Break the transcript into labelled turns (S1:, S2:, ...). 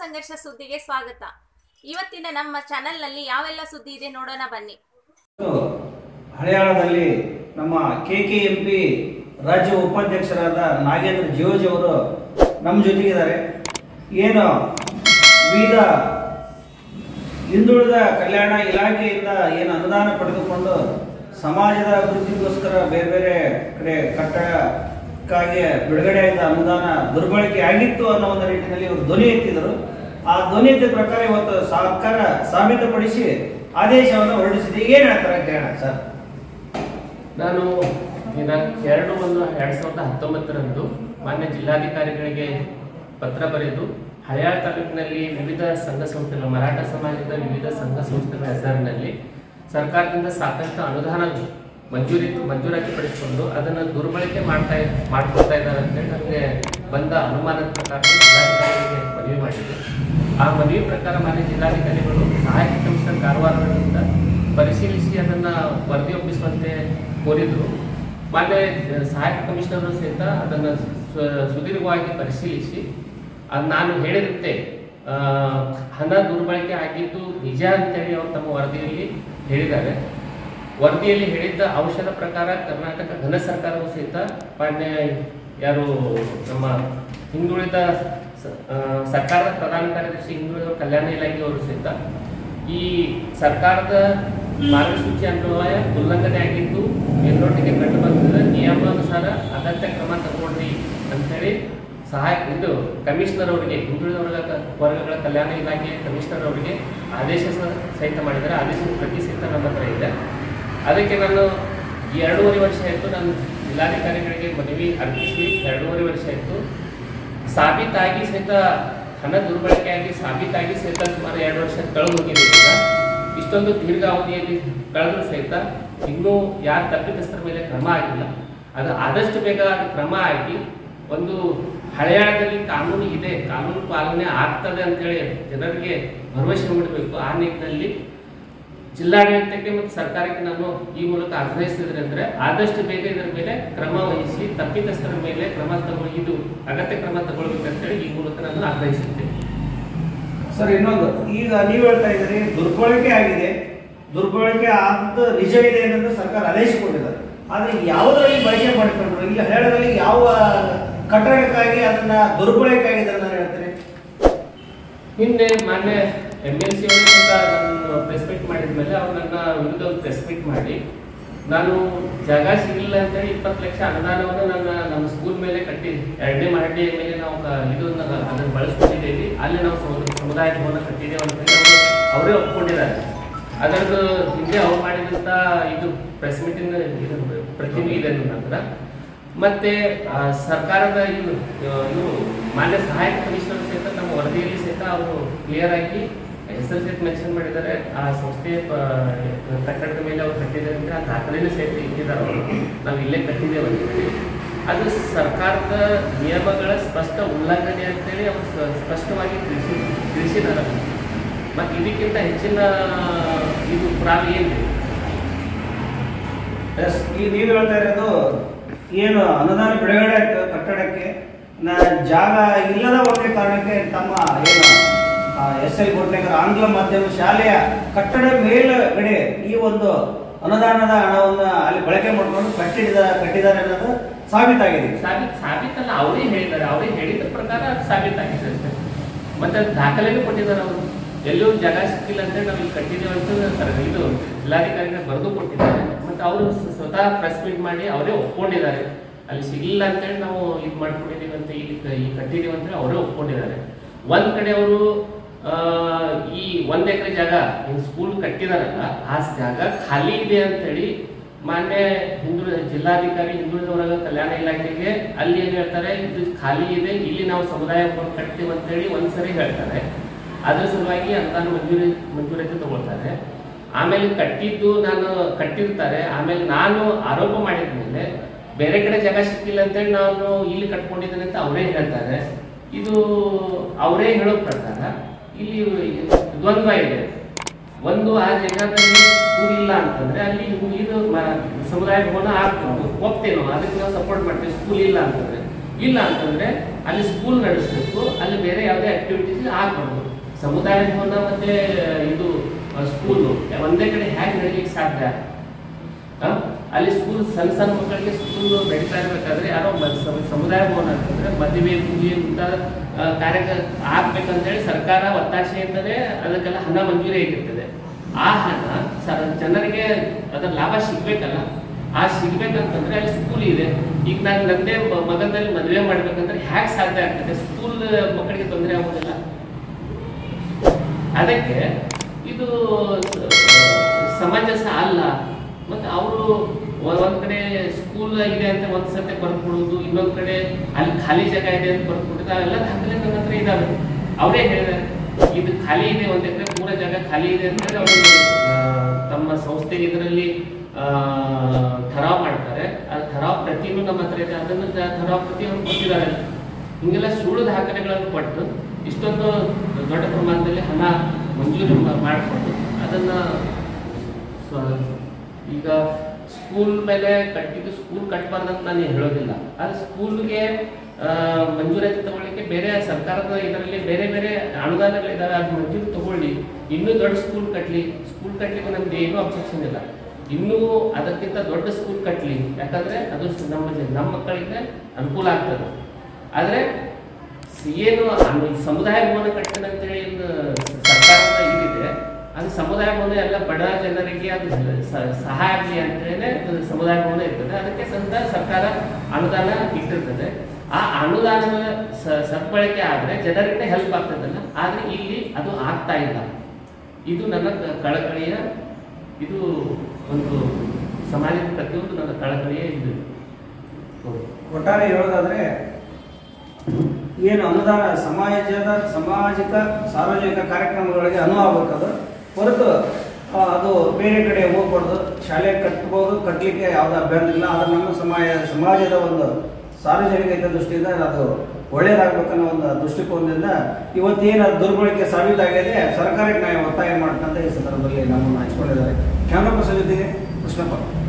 S1: ಸಂಘರ್ಷ ಸುದ್ದಿಗೆ ಸ್ವಾಗತ ಇವತ್ತಿನ ನಮ್ಮ ಚಾನೆಲ್ನಲ್ಲಿ ಯಾವೆಲ್ಲ ಸುದ್ದಿ ಇದೆ ನೋಡೋಣ ಬನ್ನಿ
S2: ಮತ್ತು ಹಳಿಯಾಳದಲ್ಲಿ ನಮ್ಮ ಕೆ ಕೆ ಎಂ ಪಿ ರಾಜ್ಯ ಉಪಾಧ್ಯಕ್ಷರಾದ ನಾಗೇಂದ್ರ ಜಿಯೋಜಿ ಅವರು ನಮ್ಮ ಜೊತೆಗಿದ್ದಾರೆ ಏನು ವಿವಿಧ ಹಿಂದುಳಿದ ಕಲ್ಯಾಣ ಇಲಾಖೆಯಿಂದ ಏನು ಅನುದಾನ ಪಡೆದುಕೊಂಡು ಸಮಾಜದ ಅಭಿವೃದ್ಧಿಗೋಸ್ಕರ ಬೇರೆ ಬೇರೆ ಕಡೆ ಕಟ್ಟಡಕ್ಕಾಗಿ ಬಿಡುಗಡೆಯಾದ ಅನುದಾನ ದುರ್ಬಳಕೆ ಆಗಿತ್ತು ಅನ್ನೋ ಒಂದು ನಿಟ್ಟಿನಲ್ಲಿ ಇವರು ಧ್ವನಿ ಎತ್ತಿದರು ಆ ಧ್ವನಿ ಎತ್ತಿದ ಪ್ರಕಾರ ಇವತ್ತು ಸರ್ಕಾರ ಸಾಬೀತುಪಡಿಸಿ ಆದೇಶವನ್ನು ಹೊರಡಿಸಿದೆ ಏನ್ ಹೇಳ್ತಾರೆ ಕೇಳೋಣ ಸರ್
S3: ನಾನು ದಿನಾಂಕ ಎರಡು ಒಂದು ಎರಡ್ ಸಾವಿರದ ಹತ್ತೊಂಬತ್ತರಂದು ಮಾನ್ಯ ಜಿಲ್ಲಾಧಿಕಾರಿಗಳಿಗೆ ಪತ್ರ ಬರೆದು ಹಳೆಯಾಳ ತಾಲೂಕಿನಲ್ಲಿ ವಿವಿಧ ಸಂಘ ಸಂಸ್ಥೆಗಳು ಮರಾಠ ಸಮಾಜದ ವಿವಿಧ ಸಂಘ ಸಂಸ್ಥೆಗಳ ಹೆಸರಿನಲ್ಲಿ ಸರ್ಕಾರದಿಂದ ಸಾಕಷ್ಟು ಅನುದಾನ ಮಂಜೂರಿ ಮಂಜೂರಾತಿ ಪಡಿಸಿಕೊಂಡು ಅದನ್ನು ದುರ್ಬಳಕೆ ಮಾಡ್ತಾ ಮಾಡ್ಕೊಳ್ತಾ ಇದ್ದಾರೆ ಅಂತೇಳಿ ನನಗೆ ಬಂದ ಅನುಮಾನದ ಪ್ರಕಾರ ಜಿಲ್ಲಾಧಿಕಾರಿಗಳಿಗೆ ಮನವಿ ಮಾಡಿದೆ ಆ ಮನವಿ ಪ್ರಕಾರ ಮಾನ್ಯ ಜಿಲ್ಲಾಧಿಕಾರಿಗಳು ಸಹಾಯಕ ಕಮಿಷನರ್ ಕಾರವಾರದಿಂದ ಪರಿಶೀಲಿಸಿ ಅದನ್ನ ವರದಿ ಒಪ್ಪಿಸುವಂತೆ ಕೋರಿದ್ರು ಮಾನ್ಯ ಸಹಾಯಕ ಕಮಿಷನರ್ ಸಹಿತ ಅದನ್ನು ಸು- ಸುದೀರ್ಘವಾಗಿ ಪರಿಶೀಲಿಸಿ ಅದ್ ನಾನು ಹೇಳಿದಂತೆ ಆ, ಹಣ ದುರ್ಬಳಕೆ ಆಗಿದ್ದು ನಿಜ ಅಂತೇಳಿ ಅವರು ತಮ್ಮ ವರದಿಯಲ್ಲಿ ಹೇಳಿದ್ದಾರೆ ವರದಿಯಲ್ಲಿ ಹೇಳಿದ್ದ ಅಂಶದ ಪ್ರಕಾರ ಕರ್ನಾಟಕ ಘನ ಸರ್ಕಾರವು ಸಹಿತ ಮಾನ್ಯ ಯಾರು ನಮ್ಮ ಹಿಂದುಳಿದ ಸ- ಆ, ಸರ್ಕಾರದ ಪ್ರಧಾನ ಕಾರ್ಯದರ್ಶಿ ಹಿಂದುಳಿದ ಕಲ್ಯಾಣ ಇಲಾಖೆಯವರು ಸಹಿತ ಈ ಸರ್ಕಾರದ ಮಾರ್ಗಸೂಚಿ ಅನ್ವಯ ಉಲ್ಲಂಘನೆ ಆಗಿದ್ದು ಮೇಲ್ನೋಟಿಗೆ ಕಂಡು ಬಂದಿದೆ ನಿಯಮಾನುಸಾರ ಅಗತ್ಯ ಕ್ರಮ ತಗೊಳ್ಳಿ ಅಂತೇಳಿ ಸಹಾಯ ಇದು ಕಮಿಷನರ್ ಅವರಿಗೆ ಹಿಂದುಳಿದ ವರ್ಗ ವರ್ಗಗಳ ಕಲ್ಯಾಣ ಇಲಾಖೆ ಕಮಿಷನರ್ ಅವರಿಗೆ ಆದೇಶ ಸ- ಸಹಿತ ಮಾಡಿದ್ದಾರೆ ಆದೇಶದ ಪ್ರತಿ ಸಹಿತ ನಮ್ಮ ಹತ್ರ ಇದೆ ಅದಕ್ಕೆ ನಾನು ಈ ಎರಡೂವರೆ ವರ್ಷ ಆಯಿತು ನಾನು ಜಿಲ್ಲಾಧಿಕಾರಿಗಳಿಗೆ ಮನವಿ ಅರ್ಪಿಸಿ ಎರಡೂವರೆ ವರ್ಷ ಆಯಿತು ಸಾಬೀತಾಗಿ ಸಹಿತ ಹಣ ದುರ್ಬಳಕೆಯಾಗಿ ಸಾಬೀತಾಗಿ ಸಹಿತ ಸುಮಾರು ಎರಡು ವರ್ಷ ಕಳೆದು ಹೋಗಿದೆ ಈಗ ಇಷ್ಟೊಂದು ದೀರ್ಘಾವಧಿಯಲ್ಲಿ ಕಳೆದ್ರು ಸಹಿತ ಇನ್ನೂ ಯಾರ ತಪ್ಪಿತಸ್ಥರ ಮೇಲೆ ಕ್ರಮ ಆಗಿಲ್ಲ ಅದು ಆದಷ್ಟು ಬೇಗ ಅದು ಕ್ರಮ ಆಗಿ ಒಂದು ಹಳೆಯಾಳದಲ್ಲಿ ಕಾನೂನು ಇದೆ ಕಾನೂನು ಪಾಲನೆ ಆಗ್ತದೆ ಅಂತೇಳಿ ಜನರಿಗೆ ಭರವಸೆ ಮೂಡಬೇಕು ಆ ನಿಟ್ಟಿನಲ್ಲಿ ಜಿಲ್ಲಾಡಳಿತಕ್ಕೆ ಮತ್ತು ಸರ್ಕಾರಕ್ಕೆ ನಾನು ಈ ಮೂಲಕ ಆಗ್ರಹಿಸಿದ್ರೆ ಅಂದ್ರೆ ಆದಷ್ಟು ಬೇಗ ಇದರ ಮೇಲೆ ಕ್ರಮ ವಹಿಸಿ ತಪ್ಪಿತಸ್ಥರ ಮೇಲೆ ಕ್ರಮ ತಗೊಳ್ಳಿ ಇದು ಅಗತ್ಯ ಕ್ರಮ ತಗೊಳ್ಬೇಕಂತೇಳಿ ಈ ಮೂಲಕ ನಾನು ಆಗ್ರಹಿಸಿದ್ದೆ
S2: ಸರ್ ಇನ್ನೊಂದು ಈಗ ನೀವು ಹೇಳ್ತಾ ಇದ್ದೀರಿ ದುರ್ಬಳಕೆ ಆಗಿದೆ ದುರ್ಬಳಕೆ ಆದ ನಿಜ ಇದೆ ಅನ್ನೋದು ಸರ್ಕಾರ ಆದೇಶ ಕೊಟ್ಟಿದ್ದಾರೆ ಆದ್ರೆ ಯಾವುದರಲ್ಲಿ ಬಳಕೆ ಮಾಡಿಕೊಂಡ್ರು ಇಲ್ಲಿ ಹಳ್ಳಿಗಳಲ್ಲಿ ಯಾವ ಕಟ್ಟಡಕ್ಕಾಗಿ ಅದನ್ನ ದುರ್ಬಳಕೆ ಆಗಿದೆ ಅಂತ ಹೇಳ್ತೀರಿ
S3: ಹಿಂದೆ ಮಾನ್ಯ ಎಮ್ ಎಲ್ ಸಿ ಅವರಿಂದ ನಾನು ಪ್ರೆಸ್ ಮೀಟ್ ಮಾಡಿದ ಮೇಲೆ ಅವ್ರು ನನ್ನ ವಿರುದ್ಧ ಒಂದು ಪ್ರೆಸ್ ಮೀಟ್ ಮಾಡಿ ನಾನು ಜಾಗ ಸಿಗಲಿಲ್ಲ ಅಂತೇಳಿ ಇಪ್ಪತ್ತು ಲಕ್ಷ ಅನುದಾನವನ್ನು ನನ್ನ ನಮ್ಮ ಸ್ಕೂಲ್ ಮೇಲೆ ಕಟ್ಟಿ ಎರಡನೇ ಮಹಡಿಯ ಮೇಲೆ ನಾವು ಕ- ಇದನ್ನ ಅದನ್ನು ಬಳಸ್ಕೊಂಡಿದ್ದೇವೆ ಅಲ್ಲಿ ನಾವು ಸಮುದಾಯ ಸಮುದಾಯ ಭವನ ಕಟ್ಟಿದ್ದೇವೆ ಅಂತೇಳಿ ಅವರು ಅವರೇ ಒಪ್ಕೊಂಡಿದ್ದಾರೆ ಅದರದ್ದು ಹಿಂದೆ ಅವ್ರು ಮಾಡಿದಂಥ ಇದು ಪ್ರೆಸ್ ಮೀಟಿನ ಇದು ಪ್ರತಿಮೆ ಇದೆ ನನ್ನ ಹತ್ರ ಮತ್ತೆ ಆ, ಸರ್ಕಾರದ ಇವರು ಇವರು ಮಾನ್ಯ ಸಹಾಯಕ ಕಮಿಷನರ್ ಸಹಿತ ನಮ್ಮ ವರದಿಯಲ್ಲಿ ಸಹಿತ ಅವರು ಕ್ಲಿಯರ್ ಆಗಿ ಹೆಸರು ಸಹಿತ ಮೆನ್ಷನ್ ಮಾಡಿದ್ದಾರೆ ಆ ಸಂಸ್ಥೆ ಪ- ಕಟ್ಟಡದ ಮೇಲೆ ಅವ್ರು ಕಟ್ಟಿದ್ದಾರೆ ಅಂತ ಆ ದಾಖಲೆನೂ ಸಹಿತ ಇಟ್ಟಿದ್ದಾರೆ ಅವರು ನಾವು ಇಲ್ಲೇ ಕಟ್ಟಿದ್ದೇವೆ ಅಂತೇಳಿ ಅದು ಸರ್ಕಾರದ ನಿಯಮಗಳ ಸ್ಪಷ್ಟ ಉಲ್ಲಂಘನೆ ಅಂತೇಳಿ ಅವರು ಸ್ಪ- ಸ್ಪಷ್ಟವಾಗಿ ತಿಳಿಸಿ ತಿಳಿಸಿದ್ದಾರೆ ಮತ್ತೆ ಇದಕ್ಕಿಂತ ಹೆಚ್ಚಿನ ಇದು ಪುರಾವೆ ಏನಿದೆ
S2: ಎಸ್ ಈಗ ನೀವು ಹೇಳ್ತಾ ಇರೋದು ಏನು ಅನುದಾನ ಬಿಡುಗಡೆ ಆಯ್ತು ಕಟ್ಟಡಕ್ಕೆ ನ ಜಾಗ ಇಲ್ಲದ ಒಂದೇ ಕಾರಣಕ್ಕೆ ತಮ್ಮ ಏನು ಎಸ್ ಎಲ್ ಕೋಟ್ನಗರ ಆಂಗ್ಲ ಮಾಧ್ಯಮ ಶಾಲೆಯ ಕಟ್ಟಡ ಮೇಲ್ಗಡೆ ಈ ಒಂದು ಅನುದಾನದ ಹಣವನ್ನು ಅಲ್ಲಿ ಬಳಕೆ ಮಾಡಿಕೊಂಡು ಕಟ್ಟಿದ ಕಟ್ಟಿದ್ದಾರೆ ಅನ್ನೋದು ಸಾಬೀತಾಗಿದೆ
S3: ಸಾಬೀತ್ ಸಾಬೀತಲ್ಲ ಅವರೇ ಹೇಳಿದ್ದಾರೆ ಅವರೇ ಹೇಳಿದ ಪ್ರಕಾರ ಅದು ಸಾಬೀತಾಗಿದೆ ಅಷ್ಟೇ ಮತ್ತೆ ಅದು ದಾಖಲೆನೂ ಕೊಟ್ಟಿದ್ದಾರೆ ಅವರು ಎಲ್ಲೂ ಜಾಗ ಸಿಕ್ಕಿಲ್ಲ ಅಂದ್ರೆ ನಾವು ಇಲ್ಲಿ ಕಟ್ಟಿದ್ದೇವೆ ಅಂತ ಸರ್ ಇದು ಜಿಲ್ಲಾಧಿಕಾರಿಗಳ ಬರೆದು ಕೊಟ್ಟಿದ್ದಾರೆ ಮತ್ತೆ ಅವರು ಸ್ವತಃ ಪ್ರೆಸ್ ಮೀಟ್ ಮಾಡಿ ಅವರೇ ಒಪ್ಕೊಂಡಿದ್ದಾರೆ ಅಲ್ಲಿ ಸಿಗಲಿಲ್ಲ ಅಂತೇಳಿ ನಾವು ಇದು ಮಾಡ್ಕೊಂಡಿದ್ದೀವಿ ಅಂತ ಇಲ್ಲಿ ಕ- ಈ ಕಟ್ಟಿದ್ದೀವಿ ಅಂತೇಳಿ ಅವರೇ ಒಪ್ಕೊಂಡಿದ್ದಾರೆ ಒಂದ್ ಕಡೆ ಅವರು ಈ ಒಂದ್ ಎಕರೆ ಜಾಗ ಏನು ಸ್ಕೂಲ್ ಕಟ್ಟಿದಾರಲ್ಲ ಆ ಜಾಗ ಖಾಲಿ ಇದೆ ಅಂತೇಳಿ ಮಾನ್ಯ ಹಿಂದುಳಿದ ಜಿಲ್ಲಾಧಿಕಾರಿ ಹಿಂದುಳಿದ ವರ್ಗ ಕಲ್ಯಾಣ ಇಲಾಖೆಗೆ ಅಲ್ಲಿ ಏನ್ ಹೇಳ್ತಾರೆ ಇದು ಖಾಲಿ ಇದೆ ಇಲ್ಲಿ ನಾವು ಸಮುದಾಯ ಭವನ ಕಟ್ತೀವಿ ಅಂತೇಳಿ ಒಂದ್ಸರಿ ಹೇಳ್ತಾರೆ ಅದ್ರ ಸಲುವಾಗಿ ಅನುದಾನ ಮಂಜೂರಿ ಮಂಜೂರಾತಿ ತಗೊಳ್ತಾರೆ ಆಮೇಲೆ ಕಟ್ಟಿದ್ದು ನಾನು ಕಟ್ಟಿರ್ತಾರೆ ಆಮೇಲೆ ನಾನು ಆರೋಪ ಮಾಡಿದ್ಮೇಲೆ ಬೇರೆ ಕಡೆ ಜಾಗ ಸಿಕ್ಕಿಲ್ಲ ಅಂತೇಳಿ ನಾನು ಇಲ್ಲಿ ಕಟ್ಕೊಂಡಿದ್ದೇನೆ ಅಂತ ಅವರೇ ಹೇಳ್ತಾರೆ ಇದು ಅವರೇ ಹೇಳೋ ಪ್ರಕಾರ ಇಲ್ಲಿ ದ್ವಂದ್ವ ಇದೆ ಒಂದು ಆ ಜಾಗದಲ್ಲಿ ಸ್ಕೂಲ್ ಇಲ್ಲ ಅಂತಂದ್ರೆ ಅಲ್ಲಿ ಇದು ಮ- ಸಮುದಾಯ ಭವನ ಆಗ್ತದೆ ಒಪ್ತೇನೋ ಅದಕ್ಕೆ ನಾವು ಸಪೋರ್ಟ್ ಮಾಡ್ತೀವಿ ಸ್ಕೂಲ್ ಇಲ್ಲ ಅಂತಂದ್ರೆ ಇಲ್ಲ ಅಂತಂದ್ರೆ ಅಲ್ಲಿ ಸ್ಕೂಲ್ ನಡೆಸಬೇಕು ಅಲ್ಲಿ ಬೇರೆ ಯಾವುದೇ ಆಕ್ಟಿವಿಟೀಸ್ ಆಗ್ಬಾರ್ದು ಸಮುದಾಯ ಭವನ ಮತ್ತೆ ಇದು ಸ್ಕೂಲು ಒಂದೇ ಕಡೆ ಹೇಗೆ ನಡೀಲಿಕ್ಕೆ ಸಾಧ್ಯ ಆ? ಅಲ್ಲಿ ಸ್ಕೂಲ್ ಸಣ್ಣ ಸಣ್ಣ ಮಕ್ಕಳಿಗೆ ಸ್ಕೂಲ್ ನಡೀತಾ ಇರ್ಬೇಕಾದ್ರೆ ಯಾರೋ ಮ- ಸಮ- ಸಮುದಾಯ ಭವನ ಅಂತಂದ್ರೆ ಮದುವೆ ಪೂಜೆ ಇಂಥ ಆ, ಕಾರ್ಯ ಆಗ್ಬೇಕಂತೇಳಿ ಸರ್ಕಾರ ಒತ್ತಾಸೆಯಿಂದಲೇ ಅದಕ್ಕೆಲ್ಲ ಹಣ ಮಂಜೂರಿ ಆಗಿರ್ತದೆ ಆ ಹಣ ಸರ್ ಜನರಿಗೆ ಅದರ ಲಾಭ ಸಿಗ್ಬೇಕಲ್ಲ ಆ ಸಿಗ್ಬೇಕಂತಂದ್ರೆ ಅಲ್ಲಿ ಸ್ಕೂಲ್ ಇದೆ ಈಗ ನಾನು ನಂದೇ ಮ- ಮಗನಲ್ಲಿ ಮದುವೆ ಮಾಡ್ಬೇಕಂದ್ರೆ ಹ್ಯಾಕ್ ಸಾಧ್ಯ ಆಗ್ತದೆ ಸ್ಕೂಲ್ ಮಕ್ಕಳಿಗೆ ತೊಂದರೆ ಆಗೋದಿಲ್ಲ ಅದಕ್ಕೆ ಇದು ಸಮಂಜಸ ಅಲ್ಲ ಮತ್ತೆ ಅವರು ಒಂದ್ ಕಡೆ ಸ್ಕೂಲ್ ಇದೆ ಅಂತ ಒಂದ್ ಸತಿ ಬರ್ಕೊಡೋದು ಇನ್ನೊಂದ್ ಕಡೆ ಅಲ್ಲಿ ಖಾಲಿ ಜಾಗ ಇದೆ ಅಂತ ಬರ್ಕೊಡೋದು ಅವೆಲ್ಲ ದಾಖಲೆ ನನ್ನ ಹತ್ರ ಇದಾವೆ ಅವರೇ ಹೇಳಿದ್ದಾರೆ ಇದು ಖಾಲಿ ಇದೆ ಒಂದ್ ಎಕರೆ ಪೂರ ಜಾಗ ಖಾಲಿ ಇದೆ ಅಂತ ಹೇಳಿ ಅವರು ತಮ್ಮ ಸಂಸ್ಥೆ ಇದರಲ್ಲಿ ಆ, ಠರಾವ್ ಮಾಡ್ತಾರೆ ಆ ಠರಾವ್ ಪ್ರತಿನೂ ನಮ್ಮ ಹತ್ರ ಇದೆ ಅದನ್ನು ದ- ಠರಾವ್ ಪ್ರತಿ ಅವ್ರು ಕೊಟ್ಟಿದ್ದಾರೆ ಹಿಂಗೆಲ್ಲ ಸುಳ್ಳು ದಾಖಲೆಗಳನ್ನು ಕೊಟ್ಟು ಇಷ್ಟೊಂದು ದೊಡ್ಡ ಪ್ರಮಾಣದಲ್ಲಿ ಹಣ ಮಂಜೂರು ಮಾ- ಮಾಡಿಕೊಂಡು ಅದನ್ನ ಸ್ವ- ಈಗ ಸ್ಕೂಲ್ ಮೇಲೆ ಕಟ್ಟಿದ್ದು ಸ್ಕೂಲ್ ಕಟ್ಟಬಾರ್ದಂತ ನಾನು ಹೇಳೋದಿಲ್ಲ ಆದ್ರೆ ಸ್ಕೂಲ್ಗೆ ಮಂಜೂರಾತಿ ತಗೊಳ್ಳಿಕ್ಕೆ ಬೇರೆ ಸರ್ಕಾರದ ಇದರಲ್ಲಿ ಬೇರೆ ಬೇರೆ ಅನುದಾನಗಳಿದಾವೆ ಅದು ಮಂಜೂರು ತಗೊಳ್ಳಿ ಇನ್ನೂ ದೊಡ್ಡ ಸ್ಕೂಲ್ ಕಟ್ಟಲಿ ಸ್ಕೂಲ್ ಕಟ್ಟಲಿಕ್ಕೆ ನಮ್ದು ಏನೂ ಅಬ್ಜೆಕ್ಷನ್ ಇಲ್ಲ ಇನ್ನೂ ಅದಕ್ಕಿಂತ ದೊಡ್ಡ ಸ್ಕೂಲ್ ಕಟ್ಟಲಿ ಯಾಕಂದ್ರೆ ಅದು ಸ- ನಮ್ಮ ಜ- ನಮ್ಮ ಮಕ್ಕಳಿಗೆ ಅನುಕೂಲ ಆಗ್ತದೆ ಆದರೆ ಏನು ಅನ್ನು ಈ ಸಮುದಾಯ ಭವನ ಕಟ್ಟಣ ಅಂತೇಳಿ ಏನು ಸರ್ಕಾರದ ಇದಿದೆ ಅದು ಸಮುದಾಯ ಭವನ ಎಲ್ಲ ಬಡ ಜನರಿಗೆ ಅದು ಸ- ಸಹಾಯ ಆಗಲಿ ಅಂತೇಳಿ ಅದು ಸಮುದಾಯ ಭವನ ಇರ್ತದೆ ಅದಕ್ಕೆ ಸಂತ ಸರ್ಕಾರ ಅನುದಾನ ಇಟ್ಟಿರ್ತದೆ ಆ ಅನುದಾನದ ಸ- ಸದ್ಬಳಕೆ ಆದ್ರೆ ಜನರಿಗೆ ಹೆಲ್ಪ್ ಆಗ್ತದಲ್ಲ ಆದ್ರೆ ಇಲ್ಲಿ ಅದು ಆಗ್ತಾ ಇಲ್ಲ ಇದು ನನ್ನ ಕ- ಕಳಕಳಿಯ ಇದು ಒಂದು ಸಮಾಜದ ಪ್ರತಿಯೊಂದು ನನ್ನ ಕಳಕಳಿಯ ಇದು ಹೌದು.
S2: ಒಟ್ಟಾರೆ ಹೇಳೋದಾದ್ರೆ ಏನು ಅನುದಾನ ಸಮಾಜದ ಸಾಮಾಜಿಕ ಸಾರ್ವಜನಿಕ ಕಾರ್ಯಕ್ರಮಗಳಿಗೆ ಅನುವು ಆಗ್ಬೇಕದು ಹೊರತು ಆ, ಅದು ಬೇರೆ ಕಡೆ ಹೋಗ್ಬಾರ್ದು ಶಾಲೆ ಕಟ್ಬೋದು ಕಟ್ಟಲಿಕ್ಕೆ ಯಾವುದೇ ಅಭ್ಯಂತರ ಇಲ್ಲ ಆದರೆ ನಮ್ಮ ಸಮಾಜ ಸಮಾಜದ ಒಂದು ಸಾರ್ವಜನಿಕ ಹಿತದೃಷ್ಟಿಯಿಂದ ಅದು ಒಳ್ಳೇದಾಗಬೇಕನ್ನೋ ಒಂದು ದೃಷ್ಟಿಕೋನದಿಂದ ಇವತ್ತೇನು ಅದು ದುರ್ಬಳಕೆ ಸಾಬೀತಾಗಿದೆ ಸರ್ಕಾರಕ್ಕೆ ನಾವು ಒತ್ತಾಯ ಮಾಡ್ತಂತ ಈ ಸಂದರ್ಭದಲ್ಲಿ ನಮ್ಮನ್ನು ಹಂಚ್ಕೊಂಡಿದ್ದಾರೆ ಕ್ಯಾಮ್ರಾ ಪರ್ಸನ್ ಜೊತೆಗೆ ಕೃಷ್ಣಪ್ಪ